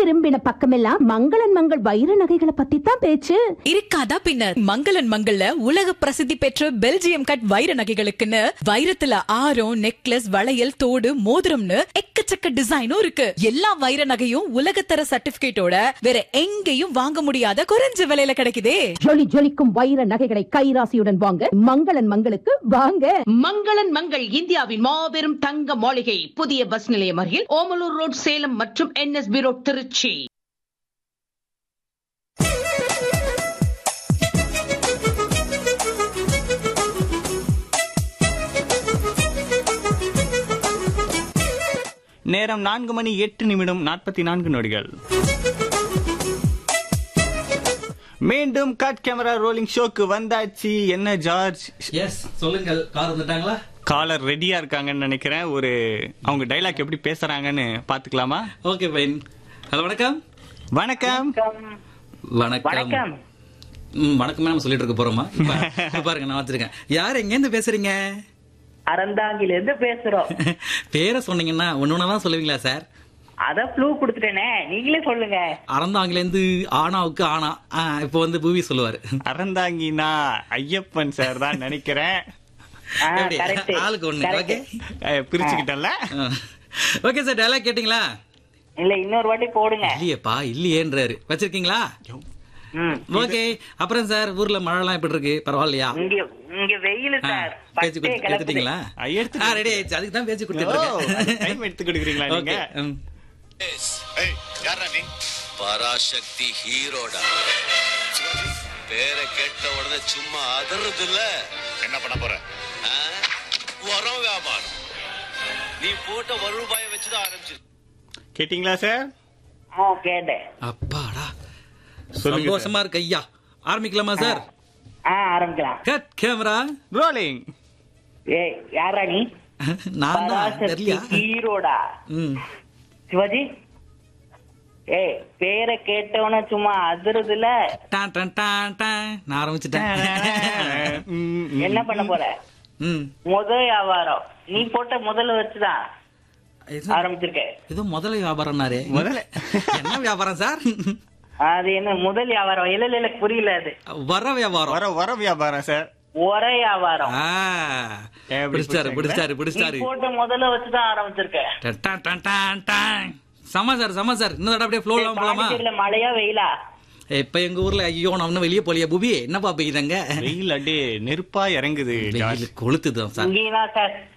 திரும்பின பக்கமெல்லாம் மங்களன் மங்கள் வைர நகைகளை பத்தி தான் பேச்சு இருக்காதா பின்ன மங்களன் மங்கள்ல உலக பிரசித்தி பெற்ற பெல்ஜியம் கட் வைர நகைகளுக்குன்னு வைரத்துல ஆரம் நெக்லஸ் வளையல் தோடு மோதிரம்னு எக்கச்சக்க டிசைனும் இருக்கு எல்லா வைர நகையும் உலகத்தர சர்டிபிகேட்டோட வேற எங்கேயும் வாங்க முடியாத குறைஞ்ச விலையில கிடைக்குதே ஜொலி ஜொலிக்கும் வைர நகைகளை கைராசியுடன் வாங்க மங்களன் மங்களுக்கு வாங்க மங்களன் மங்கள் இந்தியாவின் மாபெரும் தங்க மாளிகை புதிய பஸ் நிலையம் அருகில் ஓமலூர் ரோட் சேலம் மற்றும் என்எஸ்பி ரோட் திருச்சி நேரம் நான்கு மணி எட்டு நிமிடம் நாற்பத்தி நான்கு நொடிகள் மீண்டும் கட் கேமரா ரோலிங் ஷோக்கு வந்தாச்சு என்ன ஜார்ஜ் எஸ் சொல்லுங்கள் கார் வந்துட்டாங்களா காலர் ரெடியா இருக்காங்கன்னு நினைக்கிறேன் ஒரு அவங்க டைலாக் எப்படி பேசுறாங்கன்னு பாத்துக்கலாமா ஓகே ஃபைன் ஹலோ வணக்கம் வணக்கம் வணக்கம் வணக்கம் ம், வணக்கம் நம்ம சொல்லிட்டு இருக்க போறோமா இப்ப இப்ப பாருங்க நான் வச்சிருக்கேன் யார் எங்க இருந்து பேசுறீங்க அறந்தாங்கில இருந்து பேசுறோம் பேரை சொன்னீங்கன்னா ஒன்னு தான் சொல்லுவீங்களா சார் அத ப்ளூ கொடுத்துட்டேனே நீங்களே சொல்லுங்க அறந்தாங்கில இருந்து ஆனாவுக்கு ஆனா ஆ, இப்போ வந்து பூவி சொல்லுவாரு அறந்தாங்கினா ஐயப்பன் சார் தான் நினைக்கிறேன் ஆ, எப்படி? correct. ஆளுக்கு ஒண்ணு Correct. ஓகே அஹ், பிரிச்சுக்கிட்டேன்ல ஓகே சார் டயலாக் கேட்டிங்களா இல்ல இன்னொரு வாட்டி போடுங்க இல்லையேப்பா இல்லையேன்றாரு வச்சிருக்கீங்களா ம். ஓகே அப்புறம் சார் ஊர்ல மழைலாம் எப்படி இருக்கு பரவாயில்லையா இங்க இங்க வெயில் ஆ, சார் பேச்சு பட்டே கொடுத்து- எடுத்துட்டீங்களா ஆ, எடுத்து- ஆ, ரெடி ஆயிடுச்சு அதுக்கு தான் பேச்சு ஓ, கொடுத்துட்டு டைம் எடுத்து கொடுக்குறீங்களா நீங்க ஓகே ம். ஏய் யாரா நீ பராசக்தி ஹீரோடா பேரை கேட்ட உடனே சும்மா அதறது இல்ல என்ன பண்ண போற உரம் வியாபாரம் நீ போட்ட ஒரு ரூபாயை வச்சுதான் ஆரம்பிச்சு கேட்டிங்களா சார் ஆ கேட்டேன் அப்பாடா சொல்லுங்க சந்தோஷமா இருக்கு ஐயா ஆரம்பிக்கலாமா சார் ஆ ஆரம்பிக்கலாம் கட் கேமரா ரோலிங் ஏய் யாரா நீ நான் தான் பராசக்தி தெரியலையா ஹீரோடா ம் சிவாஜி ஏய் பேரை கேட்டவன சும்மா அதிருதுல டான் டான் டான் டான் நான் ஆரம்பிச்சிட்டேன் என்ன பண்ண போற ம் முத வியாபாரம் நீ போட்ட முதல்ல வச்சுதான் இது- ஆரம்பிச்சிருக்க ஏதோ முதல்ல வியாபாரம்னாரே முதல்ல என்ன வியாபாரம் சார் அது என்ன முதல் வியாபாரம் இல்ல இல்ல இல்ல, புரியல அது வர வியாபாரம் வர வர வியாபாரம் சார் ஒரே வியாபாரம் ஆ எப்படி பிடிச்சிட்டாரு பிடிச்சாங்களா? பிடிச்சிட்டாரு நீ பிடிச்சிட்டாரு போட்ட முதல்ல வச்சுதான் ஆரம்பிச்சிருக்க டன், டன், டன், டன், டன். சம சார் சம சார் இன்னும் தடவை அப்படியே ஃப்ளோ இல்லாம போலாமா பாண்டிச்சேரியில மழையா வெயிலா இப்ப எங்க ஊர்ல ஐயோ நான் இன்னும் வெளியே போலியா புபி என்னப்பா பெய்யுதாங்க வெயில் அப்படியே நெருப்பா இறங்குது ஜார்ஜ் வெயில் கொளுத்துதான் சார் இங்கேயும் சார்